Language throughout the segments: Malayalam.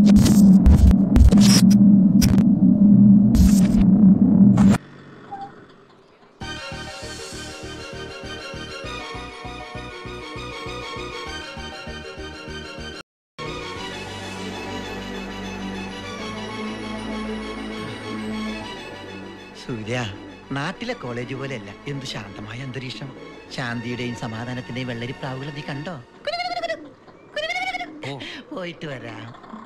സൂര്യ നാട്ടിലെ കോളേജ് പോലെയല്ല എന്ത് ശാന്തമായ അന്തരീക്ഷം ശാന്തിയുടെയും സമാധാനത്തിന്റെയും വെള്ളരിപ്രാവുകൾ നീ കണ്ടോ പോയിട്ട് വരാം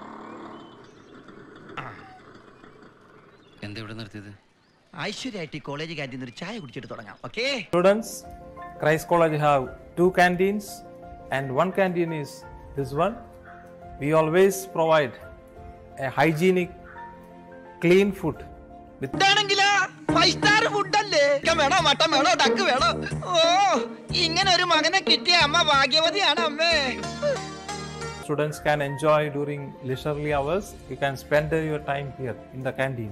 എന്താ ഇവിടെ നിർത്തിയത് ഐശ്വര്യമായിട്ട് ഈ കോളേജ് ക്യാൻറ്റീൻ ഒരു ചായ കുടിച്ചിട്ട് തുടങ്ങാം okay Students, Christ College have two canteens and one canteen is this one. We always provide a hygienic, clean food with ഇതാണെങ്കിലോ ഫൈവ് സ്റ്റാർ ഫുഡ് അല്ലേ ചിക്കൻ വേണോ മട്ടൻ വേണോ ഡക്ക് വേണോ ഓ ഇങ്ങനെ ഒരു മകനെ കിട്ടിയ അമ്മ ഭാഗ്യവതിയാണ് അമ്മേ students can enjoy during leisurely hours. You can spend your time here in the canteen.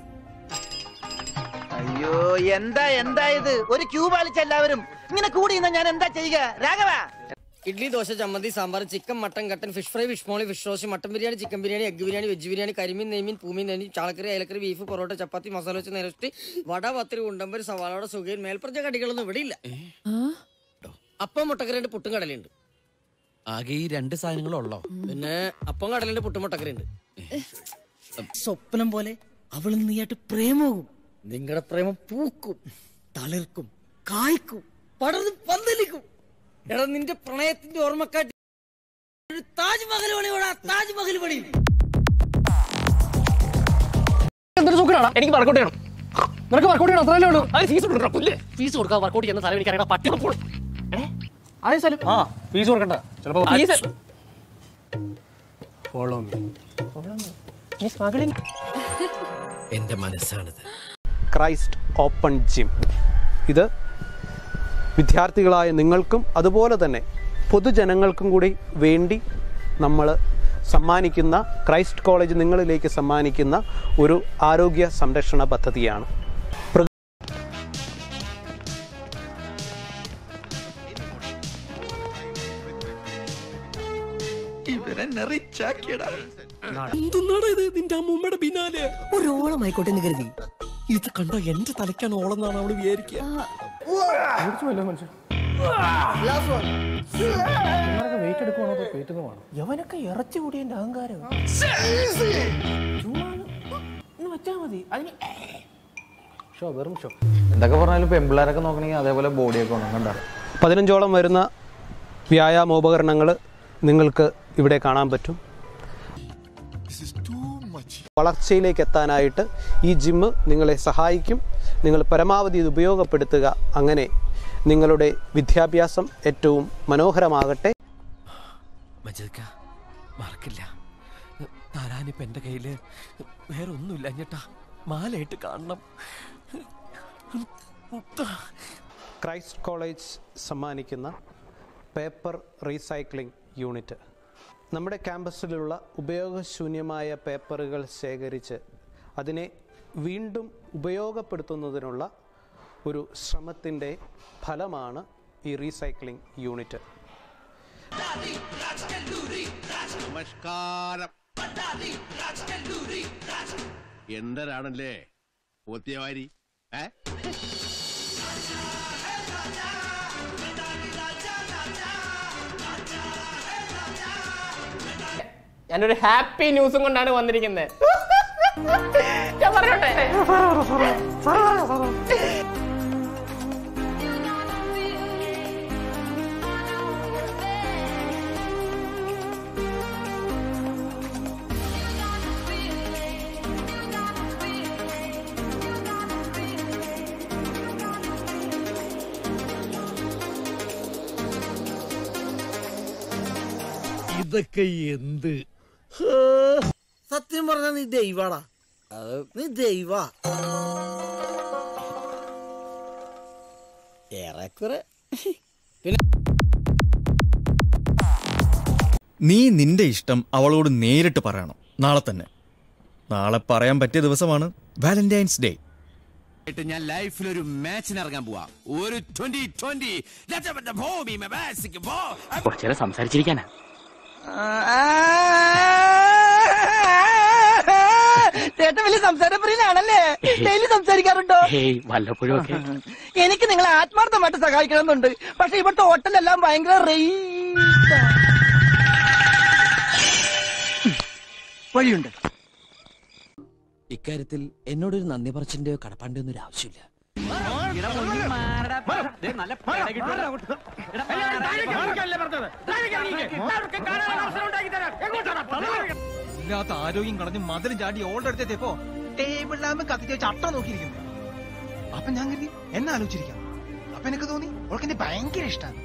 അയ്യോ എന്താ എന്താ ഇത് ഒരു ക്യൂ പാലിച്ച എല്ലാവരും ഇങ്ങനെ കൂടി നിന്നാ ഞാൻ എന്താ ചെയ്യുക രാഘവ ഇഡ്ലി ദോശ ചമ്മന്തി സാമ്പാർ ചിക്കൻ മട്ടൻ കട്ടൻ fish fry fish molee fish roast mutton biryani chicken biryani egg biryani veg biryani കരിമീൻ നെയ്മീൻ പൂമീൻ നെയ്മീൻ ചാളക്കറി അയലക്കറി ബീഫ് പൊറോട്ട ചപ്പാത്തി മസാല വെച്ച് നിരത്തി വട പത്തിരി ഉണ്ടമ്പര് സവാളയുടെ സുഖയും മേൽപ്പറഞ്ഞ കടികളൊന്നും ഇവിടെ ഇല്ല അപ്പം മുട്ടക്കറിയുണ്ട് പുട്ടും കടലുണ്ട് ആകെ ഈ രണ്ട് സാധനങ്ങളുള്ളോ പിന്നെ അപ്പം കടലുണ്ട് പുട്ടും മുട്ടക്കറിയുണ്ട് സ്വപ്നം പോലെ അവൾ നീയായിട്ട് പ്രേമവും നിങ്ങളുടെ പ്രേമം പൂക്കും തളിർക്കും കായ്ക്കും പടർന്ന് പന്തലിക്കും എടാ നിന്റെ പ്രണയത്തിന്റെ ഓർമ്മക്കാട്ടി ഒരു താജ്മഹൽ പണിയോടാ താജ്മഹൽ പണി എന്തൊരു സുഖമാണ് എനിക്ക് വർക്കൗട്ട് ചെയ്യണം നിനക്ക് വർക്കൗട്ട് ചെയ്യണം അത്രയല്ലേ ഉള്ളൂ അത് ഫീസ് കൊടുക്കണം പുല്ലേ ഫീസ് കൊടുക്കാൻ വർക്കൗട്ട് ചെയ്യുന്ന സ്ഥലം എനിക്ക് അറിയാം പട്ടി പോളും അതേ സ്ഥലം ആ ഫീസ് കൊടുക്കണ്ട ചിലപ്പോ ഫീസ് ഫോളോ മീ സ്മഗ്ലിംഗ് എന്റെ മനസ്സാണിത് ക്രൈസ്റ്റ് ഓപ്പൺ ജിം ഇത് വിദ്യാർത്ഥികളായ നിങ്ങൾക്കും അതുപോലെ തന്നെ പൊതുജനങ്ങൾക്കും കൂടി വേണ്ടി നമ്മൾ സമ്മാനിക്കുന്ന ക്രൈസ്റ്റ് കോളേജ് നിങ്ങളിലേക്ക് സമ്മാനിക്കുന്ന ഒരു ആരോഗ്യ സംരക്ഷണ പദ്ധതിയാണ് ഇവരെന്നെ റിച്ചാക്കിയടാ നിന്റെ അമ്മൂമ്മയുടെ പിന്നാലെ ഒരു ഓളമായിക്കോട്ടെ എന്ന് കരുതി ഇത് കണ്ടോ എന്റെ തലയ്ക്കാണ് ഓളെന്നാണ് അവള് വിചാരിക്കുക വെയിറ്റ് എടുക്കുവാണോ വെയിറ്റ് വേണം യവനൊക്കെ ഇറച്ചി കൂടി എന്റെ അഹങ്കാരം ചുമ്മാ ഒന്ന് വെച്ചാ മതി അതിന് ഷോ വെറും ഷോ എന്തൊക്കെ പറഞ്ഞാലും പെമ്പിള്ളേരൊക്കെ നോക്കണമെങ്കിൽ അതേപോലെ ബോഡിയൊക്കെ വേണം കണ്ടാ പതിനഞ്ചോളം വരുന്ന വ്യായാമോപകരണങ്ങൾ നിങ്ങൾക്ക് ഇവിടെ കാണാൻ പറ്റും വളർച്ചയിലേക്ക് എത്താനായിട്ട് ഈ ജിമ്മ് നിങ്ങളെ സഹായിക്കും നിങ്ങൾ പരമാവധി ഇത് ഉപയോഗപ്പെടുത്തുക അങ്ങനെ നിങ്ങളുടെ വിദ്യാഭ്യാസം ഏറ്റവും മനോഹരമാകട്ടെ മജീദ്ക്ക മറക്കില്ല തരാനിപ്പോ എന്റെ കയ്യില് വേറെ ഒന്നുമില്ല ഞെട്ടാ മാലയിട്ട് കാണണം ക്രൈസ്റ്റ് കോളേജ് സമ്മാനിക്കുന്ന പേപ്പർ റീസൈക്ലിംഗ് യൂണിറ്റ് നമ്മുടെ ക്യാമ്പസിലുള്ള ഉപയോഗശൂന്യമായ പേപ്പറുകൾ ശേഖരിച്ച് അതിനെ വീണ്ടും ഉപയോഗപ്പെടുത്തുന്നതിനുള്ള ഒരു ശ്രമത്തിൻ്റെ ഫലമാണ് ഈ റീസൈക്ലിംഗ് യൂണിറ്റ് നമസ്കാരം എന്തരാണല്ലേ പോത്തിയവാരി ഏ ഞാനൊരു ഹാപ്പി ന്യൂസും കൊണ്ടാണ് വന്നിരിക്കുന്നത് ഞാൻ പറഞ്ഞോട്ടെ ഇതൊക്കെ എന്ത് സത്യം പറഞ്ഞ നീ ദൈവാടാ അത് നീ ദൈവ ഏറെക്കുറെ നീ നിന്റെ ഇഷ്ടം അവളോട് നേരിട്ട് പറയണം നാളെ തന്നെ നാളെ പറയാൻ പറ്റിയ ദിവസമാണ് വാലന്റൈൻസ് ഡേ ആയിട്ട് ഞാൻ ലൈഫിൽ ഒരു മാച്ചിന് ഇറങ്ങാൻ പോവാ ഒരു ട്വന്റി ട്വന്റി കുറച്ചേരം സംസാരിച്ചിരിക്കാനാ ആ ഡെയിലി സംസാരപ്രിയനാണല്ലേ ഡെയിലി സംസാരിക്കാറുണ്ടോ വല്ലപ്പോഴും ഒക്കെ എനിക്ക് നിങ്ങളെ ആത്മാർത്ഥമായിട്ട് സഹായിക്കണമെന്നുണ്ട് പക്ഷെ ഇവിടുത്തെ ഹോട്ടലെല്ലാം ഭയങ്കര റേറ്റാ. വഴിയുണ്ട് ഇക്കാര്യത്തിൽ എന്നോടൊരു നന്ദി പറച്ചിന്റെയോ കടപ്പാണ്ടിയോ ഒന്നും ഒരു ആവശ്യമില്ല ഇല്ലാത്ത ആരോഗ്യം കളഞ്ഞ് മതിലും ചാടി ഓൾഡ് എടുത്തേപ്പോ ടേബിൾ ലാമ്പ് കത്തിച്ച് ചട്ടം നോക്കിയിരിക്കുന്നു അപ്പൊ ഞാൻ കരുതി എന്നെ ആലോചിച്ചിരിക്കാം അപ്പൊ എനിക്ക് തോന്നി അവൾക്ക് എന്നെ ഭയങ്കര ഇഷ്ടമാണ്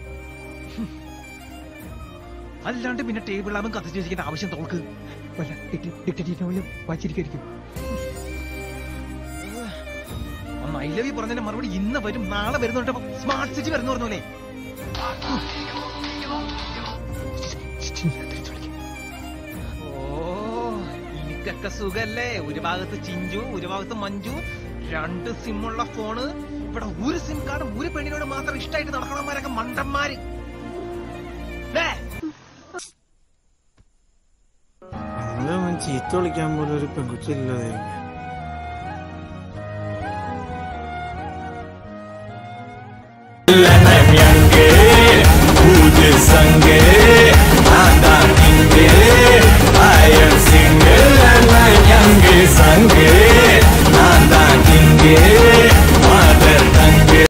അല്ലാണ്ട് പിന്നെ ടേബിൾ ലാമ്പ് കത്തിച്ച് വെച്ചിരിക്കേണ്ട ആവശ്യം തോൾക്ക് വല്ല ഡിക്റ്റേറ്റീവിനും വായിച്ചിരിക്കും അന്ന് ഐ ലവ് യു പറഞ്ഞതിന്റെ മറുപടി ഇന്ന് വരും നാളെ വരുന്നുണ്ട് സ്മാർട്ട് സിറ്റി വരുന്നു പറഞ്ഞോലേ ഓ എനിക്കൊക്കെ സുഖല്ലേ ഒരു ഭാഗത്ത് ചിഞ്ചു ഒരു ഭാഗത്ത് മഞ്ജു രണ്ട് സിമ്മുള്ള ഫോണ് ഇവിടെ ഒരു സിം കാർഡും ഒരു പെണ്ണിനോട് മാത്രം ഇഷ്ടമായിട്ട് നടക്കണമാരൊക്കെ മണ്ടന്മാര് ദേ, ചീത്ത വിളിക്കാൻ പോലും ഒരു പെൺകുച്ചില്ലാതെ संगे